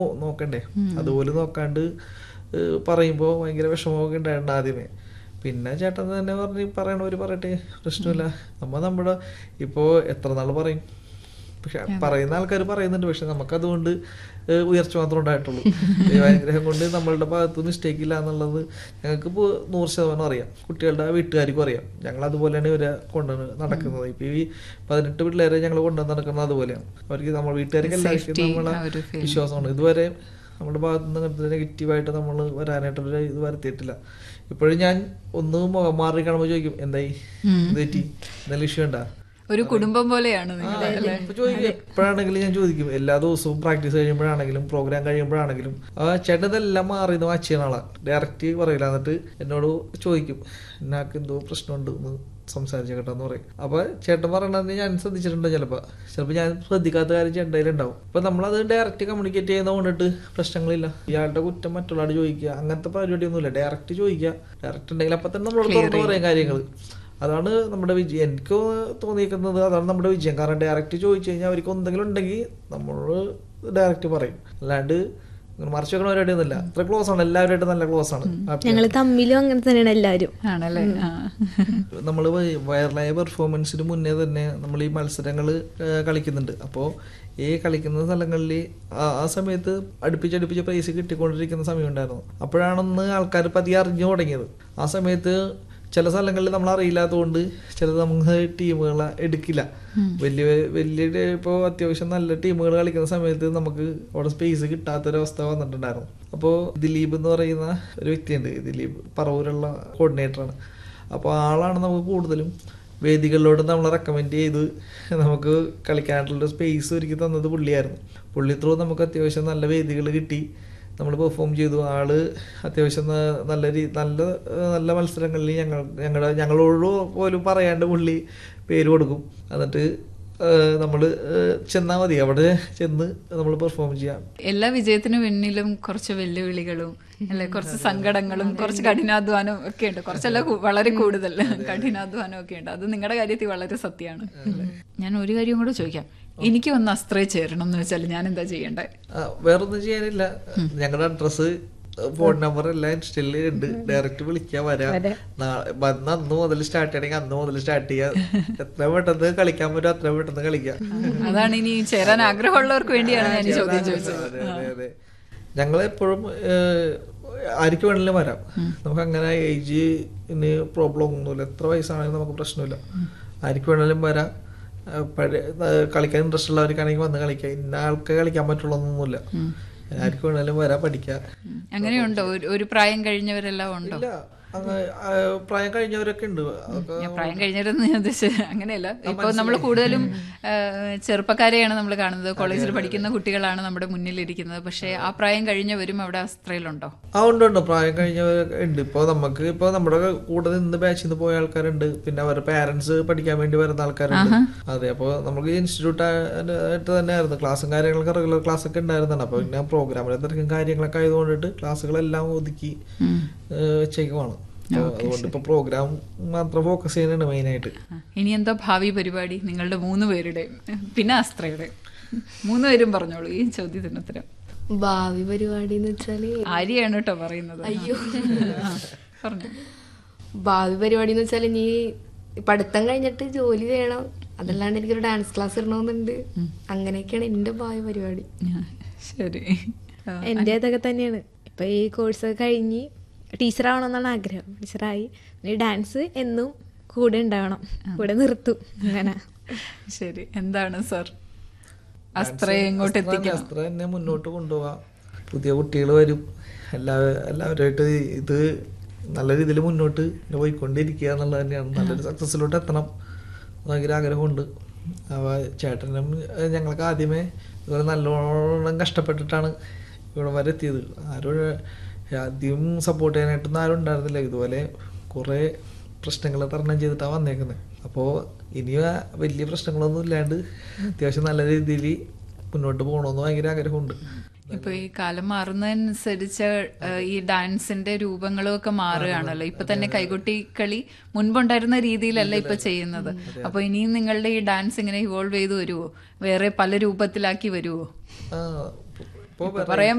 നോക്കണ്ടേ അതുപോലെ നോക്കാണ്ട് ഏഹ് പറയുമ്പോ ഭയങ്കര വിഷമമൊക്കെ ഉണ്ടായിരുന്നു ആദ്യമേ പിന്നെ ചേട്ടൻ തന്നെ പറഞ്ഞ് പറയണവര് പറയട്ടെ പ്രശ്നമില്ല നമ്മ നമ്മുടെ ഇപ്പോ എത്ര നാള് പറയും പക്ഷെ പറയുന്ന ആൾക്കാർ പറയുന്നുണ്ട് പക്ഷെ നമുക്കതുകൊണ്ട് ഏഹ് ഉയർച്ച മാത്രമേ ഉണ്ടായിട്ടുള്ളൂ ദൈവാനുഗ്രഹം കൊണ്ട് നമ്മളുടെ ഭാഗത്ത് മിസ്റ്റേക്ക് ഇല്ല എന്നുള്ളത് ഞങ്ങൾക്ക് ഇപ്പോൾ നൂറ് ശതമാനം അറിയാം കുട്ടികളുടെ വീട്ടുകാർക്കും അറിയാം ഞങ്ങൾ അതുപോലെയാണ് ഇവരെ കൊണ്ടു നടക്കുന്നത് ഇപ്പൊ ഈ പതിനെട്ട് പിള്ളേരെ ഞങ്ങൾ കൊണ്ടുവന്ന് നടക്കുന്നത് അതുപോലെയാണ് അവർക്ക് നമ്മൾ വീട്ടുകാർക്ക് എല്ലാവർക്കും Safety നമ്മളെ ആ ഒരു feel. വിശ്വാസമാണ് ഇതുവരെ നമ്മുടെ ഭാഗത്ത് നിന്ന് അങ്ങനത്തെ നെഗറ്റീവായിട്ട് നമ്മൾ വരാനായിട്ട് ഒരു ഇത് വരുത്തിയിട്ടില്ല ഇപ്പോഴും ഞാൻ ഒന്ന് മുഖം മാറി കാണുമ്പോൾ ചോദിക്കും എന്തായി എന്ത് പറ്റി എന്തെങ്കിലും ഇഷ്യൂ ഉണ്ടാ ഒരു കുടുംബം പോലെയാണ് നിങ്ങൾ ഇപ്പൊ ചോദിക്കും എപ്പോഴാണെങ്കിലും ഞാൻ ചോദിക്കും എല്ലാ ദിവസവും പ്രാക്ടീസ് കഴിയുമ്പോഴാണെങ്കിലും പ്രോഗ്രാം കഴിയുമ്പോഴാണെങ്കിലും ആ ചേട്ടൻ ഇതെല്ലാം മാറി എന്ന് വാച്ച് ചെയ്യുന്ന ആളാണ് ഡയറക്റ്റ് പറയില്ല എന്നിട്ട് എന്നോട് ചോദിക്കും എന്നാക്ക് എന്തോ പ്രശ്നമുണ്ട് എന്ന് സംസാരിച്ച കേട്ടെന്ന് പറയും അപ്പൊ ചേട്ടൻ പറയണത് ഞാൻ ശ്രദ്ധിച്ചിട്ടുണ്ട് ചിലപ്പോ ചിലപ്പോ ഞാൻ ശ്രദ്ധിക്കാത്ത കാര്യം ചേട്ടയിൽ ഉണ്ടാവും അപ്പൊ നമ്മളത് ഡയറക്റ്റ് കമ്മ്യൂണിക്കേറ്റ് ചെയ്യുന്ന കൊണ്ടിട്ട് പ്രശ്നങ്ങളില്ല ഇയാളുടെ കുറ്റം മറ്റുള്ളവരോട് ചോദിക്കുക അങ്ങനത്തെ പരിപാടിയൊന്നുമില്ല ഡയറക്റ്റ് ചോദിക്കുക ഡയറക്റ്റ് ഉണ്ടെങ്കിൽ അപ്പൊ തന്നെ നമ്മളോട് തുറന്നു പറയാം കാര്യങ്ങൾ അതാണ് നമ്മുടെ വിജയം എനിക്ക് തോന്നിയിരിക്കുന്നത് അതാണ് നമ്മുടെ വിജയം കാരണം ഡയറക്റ്റ് ചോദിച്ചു കഴിഞ്ഞാൽ അവർക്ക് എന്തെങ്കിലും ഉണ്ടെങ്കിൽ നമ്മളോട് ഡയറക്റ്റ് പറയും അല്ലാണ്ട് ഇങ്ങനെ മറിച്ച് വെക്കണ പരിപാടിയൊന്നുമില്ല അത്ര ക്ലോസ് ആണ് എല്ലാവരുമായിട്ട് നല്ല ക്ലോസ് ആണ് ഞങ്ങൾ തമ്മിലും അങ്ങനെ തന്നെയാണ് എല്ലാവരും ആണല്ലേ ആ നമ്മൾ വയറലായ പെർഫോമൻസിന് മുന്നേ തന്നെ നമ്മൾ ഈ മത്സരങ്ങൾ കളിക്കുന്നുണ്ട് അപ്പോൾ ഈ കളിക്കുന്ന സ്ഥലങ്ങളിൽ ആ സമയത്ത് അടുപ്പിച്ചടുപ്പിച്ച് പ്രൈസ് കിട്ടിക്കൊണ്ടിരിക്കുന്ന സമയം ഉണ്ടായിരുന്നു അപ്പോഴാണെന്ന് ആൾക്കാർ പതിയെ അറിഞ്ഞു തുടങ്ങിയത് ആ സമയത്ത് ചില സ്ഥലങ്ങളിൽ നമ്മൾ അറിയില്ലാത്തതുകൊണ്ട് ചിലത് നമുക്ക് ടീമുകളെ എടുക്കില്ല വലിയ വലിയ ഇപ്പോൾ അത്യാവശ്യം നല്ല ടീമുകൾ കളിക്കുന്ന സമയത്ത് നമുക്ക് അവിടെ സ്പേസ് കിട്ടാത്തൊരവസ്ഥ വന്നിട്ടുണ്ടായിരുന്നു അപ്പോൾ ദിലീപ് എന്ന് പറയുന്ന ഒരു വ്യക്തിയുണ്ട് ദിലീപ് പറവൂരുള്ള കോർഡിനേറ്ററാണ് അപ്പോൾ ആളാണ് നമുക്ക് കൂടുതലും വേദികളിലോട്ട് നമ്മൾ റെക്കമെൻഡ് ചെയ്ത് നമുക്ക് കളിക്കാനായിട്ടുള്ള സ്പേസ് ഒരുക്കി തന്നത് പുള്ളിയായിരുന്നു പുള്ളി ത്രൂ നമുക്ക് അത്യാവശ്യം നല്ല വേദികൾ കിട്ടി നമ്മൾ പെർഫോം ചെയ്തു ആള് അത്യാവശ്യം ന- നല്ല രീ നല്ല നല്ല മത്സരങ്ങളിൽ ഞങ്ങൾ ഞങ്ങളുടെ ഞങ്ങളോട് പോലും പറയാണ്ട് പുള്ളി പേര് കൊടുക്കും എന്നിട്ട് നമ്മൾ ചെന്നാൽ മതി അവിടെ ചെന്ന് നമ്മൾ പെർഫോം ചെയ്യാം എല്ലാ വിജയത്തിനു പിന്നിലും കുറച്ച് വെല്ലുവിളികളും അല്ലെ കുറച്ച് സങ്കടങ്ങളും കുറച്ച് കഠിനാധ്വാനം ഒക്കെ ഉണ്ട് കുറച്ചല്ല കൂ- വളരെ കൂടുതൽ കഠിനാധ്വാനം ഒക്കെ ഉണ്ട് അത് നിങ്ങളുടെ കാര്യത്തിൽ വളരെ സത്യമാണ് ഞാൻ ഒരു കാര്യം കൂടെ ചോദിക്കാം എനിക്ക് വന്ന് അസ്ത്രേ ചേരണം എന്ന് വെച്ചാൽ ഞാൻ എന്താ ചെയ്യണ്ടേ ആ, വേറൊന്നും ചെയ്യാനില്ല ഞങ്ങളുടെ അഡ്രസ്സ് ഫോൺ നമ്പർ എല്ലാം ഇൻസ്റ്റയില് ഉണ്ട് ഡയറക്റ്റ് വിളിക്കാൻ വരാം നാളെ വന്ന് അന്ന് മുതൽ സ്റ്റാർട്ട് ചെയ്യണമെങ്കിൽ അന്ന് മുതൽ സ്റ്റാർട്ട് ചെയ്യാം എത്ര പെട്ടെന്ന് കളിക്കാൻ പറ്റും അത്ര പെട്ടെന്ന് കളിക്കാം അതാണ് ഇനി ചേരാൻ ആഗ്രഹമുള്ളവർക്ക് വേണ്ടിയാണ് ഞാൻ ഈ ചോദ്യം ചോദിച്ചത് അതെ, അതെ, അതെ. ഞങ്ങൾ എപ്പോഴും ആർക്ക് വേണമെങ്കിലും വരാം നമുക്ക് അങ്ങനെ ഏജിന് പ്രോബ്ലം ഒന്നുമില്ല എത്ര വയസ്സാണെങ്കിലും നമുക്ക് പ്രശ്നമില്ല ആർക്ക് വേണമെങ്കിലും വരാം ആ, പഴയ ആ, കളിക്കാൻ ഇൻട്രസ്റ്റ് ഉള്ളവർക്കാണെങ്കിൽ വന്ന് കളിക്കാം ഇന്ന ആൾക്ക് കളിക്കാൻ പറ്റുള്ളൊന്നുമില്ല ആർക്ക് വേണമെങ്കിലും വരാം പഠിക്കാം അങ്ങനെയുണ്ടോ ഒരു- ഒരു പ്രായം കഴിഞ്ഞവരെല്ലാം ഉണ്ടോ ഇല്ല അങ്ങ് ആ, പ്രായം കഴിഞ്ഞവരൊക്കെ ഉണ്ട് അതൊക്കെ ഞാൻ പ്രായം കഴിഞ്ഞിരുന്നു ഞാൻ ഉദ്ദേശിച്ചത് അങ്ങനെയല്ല ഇപ്പൊ നമ്മൾ കൂടുതലും ആ, ചെറുപ്പക്കാരെയാണ് നമ്മൾ കാണുന്നത് കോളേജിൽ പഠിക്കുന്ന കുട്ടികളാണ് നമ്മുടെ മുന്നിലിരിക്കുന്നത് പക്ഷേ ആ പ്രായം കഴിഞ്ഞവരും അവിടെ അസ്ത്രയിലുണ്ടോ ആ ഉണ്ട് ഉണ്ട് പ്രായം കഴിഞ്ഞവരൊക്കെ ഉണ്ട് ഇപ്പോൾ നമുക്ക് ഇപ്പോൾ നമ്മുടെ കൂടെ നിന്ന് ബാച്ചിൽ നിന്ന് പോയ ആൾക്കാരുണ്ട് പിന്നെ അവരുടെ പാരന്റ്സ് പഠിക്കാൻ വേണ്ടി വരുന്ന ആൾക്കാരുണ്ട് അതെ അപ്പോൾ നമുക്ക് ഇൻസ്റ്റിറ്റ്യൂട്ട് ആയിട്ട് തന്നെയായിരുന്നു ക്ലാസ്സും കാര്യങ്ങളൊക്കെ റെഗുലർ ക്ലാസ് ഒക്കെ ഉണ്ടായിരുന്നതാണ് അപ്പോൾ പിന്നെ പ്രോഗ്രാമിലെ തിരക്കും കാര്യങ്ങളൊക്കെ ആയതുകൊണ്ടിട്ട് ക്ലാസ്സുകളെല്ലാം ഒതുക്കി ഏഹ് വെച്ചേക്കുവാണ് അപ്പോൾ അതുകൊണ്ട് ഇപ്പോൾ പ്രോഗ്രാം മാത്രം ഫോക്കസ് ചെയ്യുന്നുണ്ട് മെയിനായിട്ട് ആ, ഇനി എന്താ ഭാവി പരിപാടി നിങ്ങളുടെ മൂന്ന് പേരുടെയും പിന്നെ അസ്ത്രയുടെ മൂന്ന് പേരും പറഞ്ഞോളൂ ഈ ചോദ്യത്തിന് ഉത്തരം ഭാവി പരിപാടി എന്ന് വെച്ചാല് ആര്യാണ് കേട്ടോ പറയുന്നത് അയ്യോ. ആ, പറഞ്ഞു ഭാവി പരിപാടി എന്ന് വെച്ചാൽ ഇനി പഠിത്തം കഴിഞ്ഞിട്ട് ജോലി ചെയ്യണം അതല്ലാണ്ട് എനിക്കൊരു ഡാൻസ് ക്ലാസ് ഇടണമെന്നുണ്ട് അങ്ങനെയൊക്കെയാണ് എന്റെ ഭാവി പരിപാടി ആ, ശരി ആ, എൻ്റെ ഇതൊക്കെ തന്നെയാണ് ഇപ്പൊ ഈ കോഴ്സ് കഴിഞ്ഞ് ടീച്ചറാവണമെന്നാണ് ആഗ്രഹം ടീച്ചറായി പിന്നെ ഡാൻസ് എന്നും കൂടെ ഉണ്ടാവണം കൂടെ നിർത്തും അങ്ങനെ ശരി എന്താണ് സർ അസ്ത്രയെ എങ്ങോട്ട് അസ്ത്ര എത്തിക്കണം അസ്ത്ര എന്നെ മുന്നോട്ട് കൊണ്ടുപോവാം പുതിയ കുട്ടികൾ വരും എല്ലാ എല്ലാവരുമായിട്ട് ഇത് നല്ല രീതിയിൽ മുന്നോട്ട് ഇങ്ങനെ പോയിക്കൊണ്ടിരിക്കുക എന്നുള്ളത് തന്നെയാണ് നല്ലൊരു സക്സസ്സിലോട്ട് എത്തണം ഭയങ്കര ആഗ്രഹമുണ്ട് അപ്പോൾ ചേട്ടനും ഏഹ്, ഞങ്ങൾക്ക് ആദ്യമേ ഇതുപോലെ നല്ലോണം കഷ്ടപ്പെട്ടിട്ടാണ് ഇവിടെ വരെ എത്തിയത് ആരും ആദ്യം സപ്പോർട്ട് ചെയ്യാനായിട്ടൊന്നും ആരും ഉണ്ടായിരുന്നില്ല ഇതുപോലെ കുറേ പ്രശ്നങ്ങൾ തരണം ചെയ്തിട്ടാണ് വന്നേക്കുന്നത് അപ്പോൾ ഇനി ആ വലിയ പ്രശ്നങ്ങളൊന്നും ഇല്ലാണ്ട് അത്യാവശ്യം നല്ല രീതിയിൽ മുന്നോട്ട് പോകണമെന്ന് ഭയങ്കര ആഗ്രഹമുണ്ട് ഇപ്പൊ ഈ കാലം മാറുന്നതനുസരിച്ച് ഏഹ്, ഈ ഡാൻസിന്റെ രൂപങ്ങളും ഒക്കെ മാറുകയാണല്ലോ ഇപ്പൊ തന്നെ കൈകൊട്ടി കളി മുൻപുണ്ടായിരുന്ന രീതിയിലല്ല ഇപ്പൊ ചെയ്യുന്നത് അപ്പൊ ഇനിയും നിങ്ങളുടെ ഈ ഡാൻസ് ഇങ്ങനെ ഇവോൾവ് ചെയ്ത് വരുവോ വേറെ പല രൂപത്തിലാക്കി വരുവോ ആ, ഇപ്പൊ പറയാൻ